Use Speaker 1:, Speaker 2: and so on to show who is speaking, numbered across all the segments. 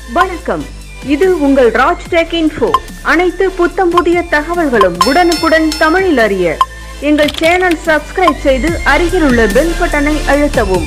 Speaker 1: வணக்கம் இது உங்கள் ராஜ் டெக் இன்ஃபோ அனைத்து புத்தம் புதிய தகவல்களும் உடனுக்குடன் தமிழில் அறிய எங்கள் சேனல் சப்ஸ்கிரைப் செய்து அருகில் உள்ள பெல் பட்டனை அழுத்தவும்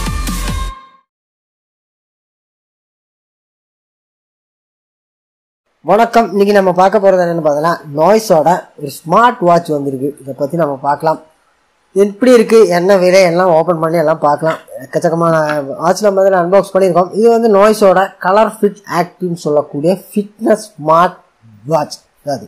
Speaker 2: வணக்கம் இன்னைக்கு நம்ம பார்க்க போறது என்னன்னு பார்த்தோம்னா நாய்ஸோட ஒரு ஸ்மார்ட் வாட்ச் வந்திருக்கு இதை பத்தி நம்ம பார்க்கலாம் எப்படி இருக்கு என்ன விலை எல்லாம் ஓப்பன் பண்ணி எல்லாம் பார்க்கலாம் எக்கச்சக்கமான வாட்ச் நம்ம இதில் அன்பாக்ஸ் பண்ணியிருக்கோம் இது வந்து நாய்ஸோட கலர் ஃபிட் ஆக்டிவ்னு சொல்லக்கூடிய ஃபிட்னஸ் ஸ்மார்ட் வாட்ச் அது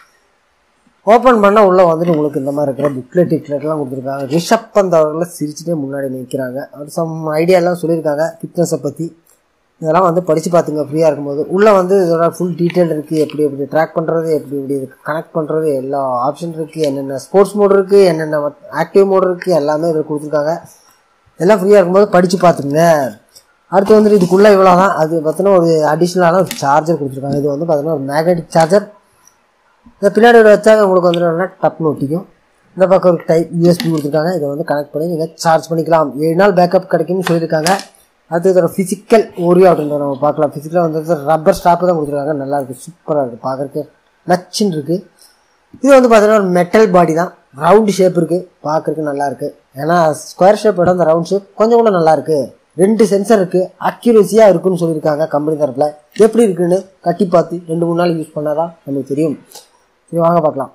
Speaker 2: ஓப்பன் பண்ண உள்ள வந்துட்டு உங்களுக்கு இந்த மாதிரி இருக்கிற புக்லெட் டிக்லெட்லாம் கொடுத்துருக்காங்க ரிஷப் பந்த் அவர்கள் சிரிச்சுட்டே முன்னாடி நிற்கிறாங்க அவர் சம் ஐடியாலாம் சொல்லியிருக்காங்க ஃபிட்னஸை பற்றி இதெல்லாம் வந்து படித்து பார்த்துங்க ஃப்ரீயாக இருக்கும்போது உள்ளே வந்து இதோட ஃபுல் டீட்டெயில் இருக்குது எப்படி எப்படி ட்ராக் பண்ணுறது எப்படி எப்படி இது கனெக்ட் பண்ணுறது எல்லா ஆப்ஷன் இருக்குது என்னென்ன ஸ்போர்ட்ஸ் மோட் இருக்குது என்னென்ன ஆக்டிவ் மோட் இருக்குது எல்லாமே இதில் கொடுத்துருக்காங்க எல்லாம் ஃப்ரீயாக இருக்கும்போது படித்து பார்த்துங்க அடுத்து வந்துட்டு இதுக்குள்ளே இவ்வளோ தான் அது பார்த்தீங்கன்னா ஒரு அடிஷ்னலான ஒரு சார்ஜர் கொடுத்துருக்காங்க இது வந்து பார்த்தீங்கன்னா ஒரு மேக்னெட்டிக் சார்ஜர் இந்த பின்னாடி ஒரு வச்சா உங்களுக்கு வந்துட்டு டப்னு ஒட்டிக்கும் இந்த பக்கம் ஒரு டைப் யூஎஸ்பி கொடுத்துருக்காங்க இதை வந்து கனெக்ட் பண்ணி நீங்கள் சார்ஜ் பண்ணிக்கலாம் ஏழு நாள் பேக்கப் கிடைக்கும்னு சொல்லியிருக்காங்க அடுத்து இதோட ஃபிசிக்கல் ஓரியோ அப்படின்றத நம்ம பார்க்கலாம் ஃபிசிக்கலாக வந்து ரப்பர் ஸ்டாப்பு தான் கொடுத்துருக்காங்க நல்லா இருக்குது சூப்பராக இருக்குது பார்க்குறதுக்கு நச்சுன்னு இருக்குது இது வந்து பார்த்தீங்கன்னா ஒரு மெட்டல் பாடி தான் ரவுண்டு ஷேப் இருக்குது பார்க்குறதுக்கு நல்லா இருக்குது ஏன்னா ஸ்கொயர் ஷேப் விட அந்த ரவுண்ட் ஷேப் கொஞ்சம் கூட நல்லா இருக்குது ரெண்டு சென்சர் இருக்குது அக்யூரஸியாக இருக்குன்னு சொல்லியிருக்காங்க கம்பெனி தரப்பில் எப்படி இருக்குன்னு கட்டி பார்த்து ரெண்டு மூணு நாள் யூஸ் பண்ணாதான் நமக்கு தெரியும் இது வாங்க பார்க்கலாம்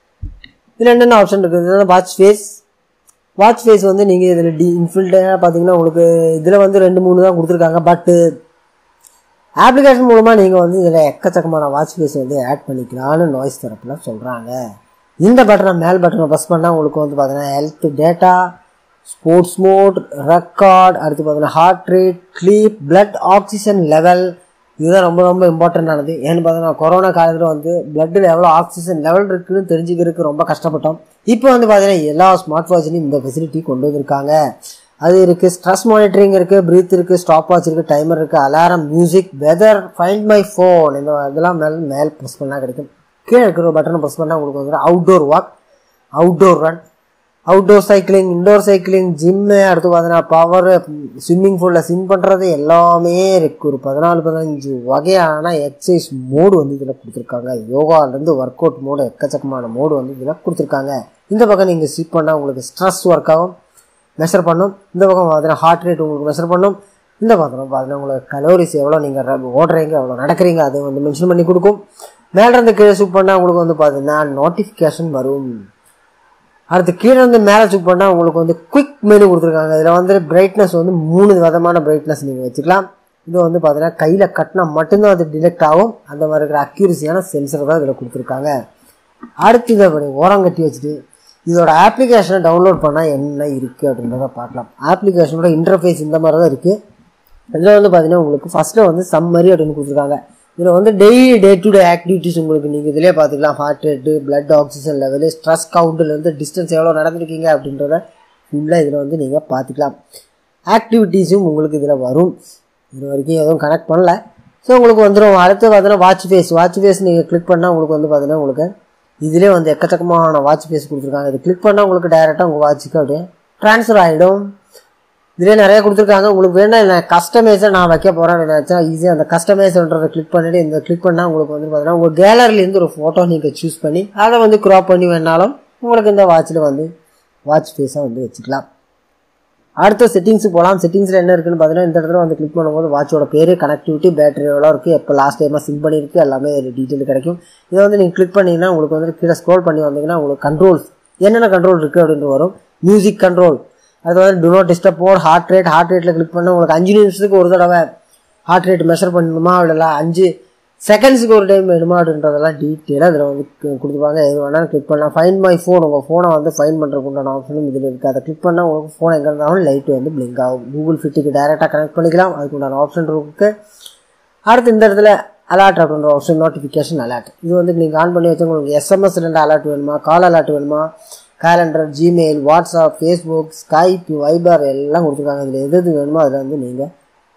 Speaker 2: இதில் என்னென்ன ஆப்ஷன் இருக்குது வாட்ச் ஃபேஸ் வாட்ச் ஃபேஸ் வந்து நீங்கள் இதில் டி இன்ஃபில்டாக பார்த்தீங்கன்னா உங்களுக்கு இதில் வந்து ரெண்டு மூணு தான் கொடுத்துருக்காங்க பட்டு ஆப்ளிகேஷன் மூலமாக நீங்கள் வந்து இதில் எக்கச்சக்கமான வாட்ச் ஃபேஸ் வந்து ஆட் பண்ணிக்கலாம்னு நாய்ஸ் தரப்பில் சொல்கிறாங்க இந்த பட்டனை மேல் பட்டனை ப்ரெஸ் பண்ணால் உங்களுக்கு வந்து பார்த்தீங்கன்னா health data sports mode record அடுத்து பார்த்தீங்கன்னா heart rate sleep blood oxygen level இதுதான் ரொம்ப ரொம்ப இம்பார்ட்டண்டானது ஏன்னு பார்த்தீங்கன்னா கொரோனா காலத்தில் வந்து பிளட்டில் எவ்வளோ ஆக்சிஜன் லெவல் இருக்குன்னு தெரிஞ்சுக்கிறதுக்கு ரொம்ப கஷ்டப்பட்டோம் இப்போ வந்து பார்த்தீங்கன்னா எல்லா ஸ்மார்ட் வாட்ச்லையும் இந்த ஃபெசிலிட்டி கொண்டு வந்திருக்காங்க அது இருக்குது ஸ்ட்ரெஸ் மானிட்டரிங் இருக்குது ப்ரீத் இருக்குது ஸ்டாப் வாட்ச் இருக்குது டைமர் இருக்குது alarm music weather find my phone இந்த இதெல்லாம் மேல் மேல் ப்ரெஸ் பண்ணால் கிடைக்கும் கீழே இருக்கிற பட்டனை ப்ரெஸ் பண்ணால் உங்களுக்கு வந்து outdoor walk outdoor run outdoor cycling indoor cycling gym அடுத்து பார்த்தீங்கன்னா பவர் ஸ்விம்மிங் பூலில் ஸ்விம் பண்ணுறது எல்லாமே இருக்கு ஒரு பதினாலு பதினஞ்சு வகையான எக்ஸசைஸ் மோடு வந்து இதில் கொடுத்துருக்காங்க யோகாலேருந்து ஒர்க் அவுட் மோடு எக்கச்சக்கமான மோடு வந்து இதில் கொடுத்துருக்காங்க இந்த பக்கம் நீங்கள் ஸ்விப் பண்ணால் உங்களுக்கு ஸ்ட்ரெஸ் ஒர்க் ஆகும் மெஷர் பண்ணும் இந்த பக்கம் பார்த்தீங்கன்னா ஹார்ட் ரேட் உங்களுக்கு மெஷர் பண்ணும் இந்த பக்கம் பார்த்தீங்கன்னா உங்களுக்கு கலோரிஸ் எவ்வளோ நீங்கள் ஓடுறீங்க எவ்வளோ நடக்கிறீங்க அதை வந்து மென்ஷன் பண்ணி கொடுக்கும் மேலே இருந்து கீழே ஸ்விப் பண்ணால் உங்களுக்கு வந்து பார்த்தீங்கன்னா நோட்டிஃபிகேஷன் வரும் அடுத்து கீழே வந்து மேலே சூப் பண்ணால் உங்களுக்கு வந்து குயிக் மெனு கொடுத்துருக்காங்க இதில் வந்து பிரைட்னஸ் வந்து மூணு விதமான பிரைட்னஸ் நீங்கள் வச்சுக்கலாம் இது வந்து பார்த்தீங்கன்னா கையில் கட்டினா மட்டும்தான் அது டிடெக்ட் ஆகும் அந்த மாதிரி இருக்கிற அக்யூரஸியான சென்சர் தான் இதில் கொடுத்துருக்காங்க அடுத்து இதை பண்ணி ஓரம் கட்டி வச்சுட்டு இதோட ஆப்ளிகேஷனை டவுன்லோட் பண்ணால் என்ன இருக்குது அப்படின்றத பார்க்கலாம் ஆப்ளிகேஷனோட இன்டர்ஃபேஸ் இந்த மாதிரி தான் இருக்குது இதில் வந்து பார்த்தீங்கன்னா உங்களுக்கு ஃபஸ்ட்டில் வந்து சம்மரி அப்படின்னு கொடுத்துருக்காங்க இதில் வந்து daily day to day activities உங்களுக்கு நீங்கள் இதிலே பார்த்துக்கலாம் heart rate blood oxygen level stress கவுண்ட்லேருந்து டிஸ்டன்ஸ் எவ்வளோ நடந்திருக்கீங்க அப்படின்றத ஃபுல்லாக இதில் வந்து நீங்கள் பார்த்துக்கலாம் ஆக்டிவிட்டீஸும் உங்களுக்கு இதில் வரும் இது வரைக்கும் எதுவும் கனெக்ட் பண்ணல ஸோ உங்களுக்கு வந்துடும் அடுத்து பார்த்தீங்கன்னா வாட்ச் ஃபேஸ் வாட்ச் ஃபேஸ் நீங்கள் கிளிக் பண்ணால் உங்களுக்கு வந்து பார்த்தீங்கன்னா உங்களுக்கு இதிலே வந்து எக்கச்சக்கமான வாட்ச் ஃபேஸ் கொடுத்துருக்காங்க இது கிளிக் பண்ணால் உங்களுக்கு டைரெக்டாக உங்கள் வாட்சுக்கு அப்படியே ட்ரான்ஸ்ஃபர் ஆகிடும் இதுலேயே நிறைய கொடுத்துருக்காங்க உங்களுக்கு வேணால் நான் கஸ்டமைஸை நான் வைக்க போகிறேன் நினச்சா ஈஸியாக அந்த கஸ்டமைஸ்ன்றதை கிளிக் பண்ணிவிட்டு இந்த கிளிக் பண்ணால் உங்களுக்கு வந்து பார்த்தீங்கன்னா உங்கள் கேலரிலேருந்து ஒரு ஃபோட்டோ நீங்கள் சூஸ் பண்ணி அதை வந்து க்ராப் பண்ணி வேணாலும் உங்களுக்கு இந்த வாட்சில் வந்து வாட்ச் ஃபேஸாக வந்து வச்சுக்கலாம் அடுத்த செட்டிங்ஸ் போகலாம் செட்டிங்ஸில் என்ன இருக்குன்னு பார்த்தீங்கன்னா இந்த இடத்துல வந்து கிளிக் பண்ணும்போது வாட்சோட பேர் கனெக்டிவிட்டி பேட்டரி எவ்வளோ இருக்குது எப்போ லாஸ்ட் டைமாக சிம் பண்ணியிருக்கு எல்லாமே டீட்டெயில் கிடைக்கும் இதை வந்து நீங்கள் கிளிக் பண்ணிங்கன்னா உங்களுக்கு வந்து கீழே ஸ்க்ரோல் பண்ணி வந்தீங்கன்னா உங்களுக்கு கண்ட்ரோல்ஸ் என்னென்ன கண்ட்ரோல் இருக்குது அப்படின்ட்டு வரும் மியூசிக் கண்ட்ரோல் அது வந்து do not disturb mode heart rate heart ரேட்டில் கிளிக் பண்ணால் உங்களுக்கு அஞ்சு நிமிஷத்துக்கு ஒரு தடவை ஹார்ட் ரேட் மெஷர் பண்ணணுமா இல்லை அஞ்சு செகண்ட்ஸுக்கு ஒரு டைம் வேணுமா அப்படின்றதெல்லாம் டீட்டெயிலாக அதில் வந்து கொடுத்துருப்பாங்க எது வேணாலும் கிளிக் பண்ணலாம் ஃபைன் மை ஃபோன் உங்கள் ஃபோனை வந்து ஃபைன் பண்ணுறதுக்கு உண்டான ஆப்ஷனும் இதில் இருக்குது அதை கிளிக் பண்ணால் உங்களுக்கு ஃபோன் எங்கே இருந்தாலும் லைட் வந்து பிளிங்க் ஆகும் கூகுள் ஃபிட்டுக்கு டேரெக்டாக கனெக்ட் பண்ணிக்கலாம் அதுக்கு உண்டான ஆப்ஷன் இருக்குது அடுத்து இந்த இடத்துல அலர்ட் அப்படின்ற ஆப்ஷன் நோட்டிஃபிகேஷன் அலர்ட் இது வந்து நீங்கள் ஆன் பண்ணி வச்சு உங்களுக்கு எஸ்எம்எஸ் ரெண்டு அலர்ட் வேணுமா கால் அலர்ட் வேணுமா calendar Gmail WhatsApp Facebook Skype Viber எல்லாம் கொடுத்துருக்காங்க இதில் எது எது வேணுமோ அதில் வந்து நீங்கள்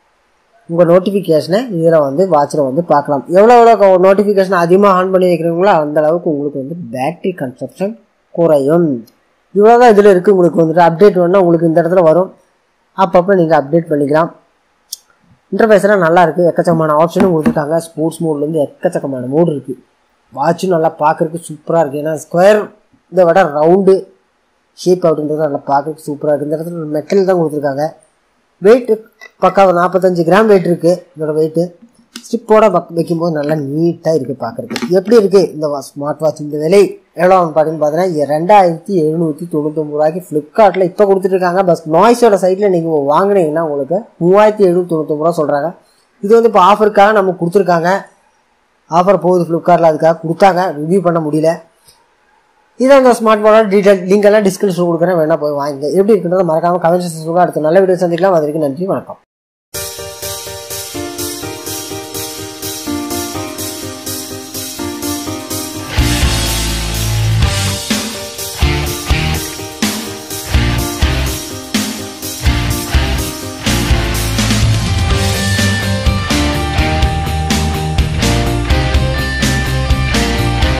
Speaker 2: உங்கள் நோட்டிஃபிகேஷனை இதில் வந்து வாட்சில் வந்து பார்க்கலாம் எவ்வளோ எவ்வளோ நோட்டிஃபிகேஷன் அதிகமாக ஆன் பண்ணி வைக்கிறீங்களோ அந்த அளவுக்கு உங்களுக்கு வந்து பேட்டரி கன்சப்ஷன் குறையும் இவ்வளோ தான் இதில் இருக்குது உங்களுக்கு வந்துட்டு அப்டேட் வேணும்னா உங்களுக்கு இந்த இடத்துல வரும் அப்பப்போ நீங்கள் அப்டேட் பண்ணிக்கலாம் இன்டர்ஃபேஸ்லாம் நல்லா இருக்குது எக்கச்சக்கமான ஆப்ஷனும் கொடுத்துருக்காங்க ஸ்போர்ட்ஸ் மோட்லேருந்து எக்கச்சக்கமான மோடு இருக்குது வாட்சும் நல்லா பார்க்குறதுக்கு சூப்பராக இருக்குது ஏன்னா ஸ்கொயர் இதை விட ரவுண்டு ஷேப் அப்படின்றது நல்லா பார்க்குறதுக்கு சூப்பராக இருக்குது இந்த இடத்துல மெட்டல் தான் கொடுத்துருக்காங்க வெயிட்டு பக்கா ஒரு நாற்பத்தஞ்சு கிராம் வெயிட் இருக்குது இதோட வெயிட்டு ஸ்டிப்போட பக் வைக்கும்போது நல்லா நீட்டாக இருக்குது பார்க்குறதுக்கு எப்படி இருக்குது இந்த ஸ்மார்ட் வாட்ச் இந்த விலை எவ்வளோ அப்படின்னு பார்த்தீங்கன்னா ரெண்டாயிரத்தி எழுநூற்றி தொண்ணூத்தொம்பது ரூபாய்க்கு ஃப்ளிப்கார்ட்டில் இப்போ கொடுத்துட்ருக்காங்க பஸ் நாய்ஸோட சைட்டில் நீங்கள் வாங்கினீங்கன்னா உங்களுக்கு மூவாயிரத்தி எழுநூற்றி தொண்ணூத்தொம்பது ரூபா சொல்கிறாங்க இது வந்து இப்போ ஆஃபருக்காக நம்ம கொடுத்துருக்காங்க ஆஃபர் போகுது ஃப்ளிப்கார்ட்டில் அதுக்காக கொடுத்தாங்க ரிவ்யூ பண்ண முடியல இதான் இந்த ஸ்மார்ட் போனோட டீட்டெயில் லிங்க் எல்லாம் டிஸ்கிரிப்ஷன் கொடுக்குறேன் வேணா போய் வாங்கிங்க எப்படி இருக்குன்றத மறக்காம கமெண்ட் செக்ஷன் அடுத்த நல்ல வீடியோ சந்திக்கலாம் அது வரைக்கும் நன்றி வணக்கம்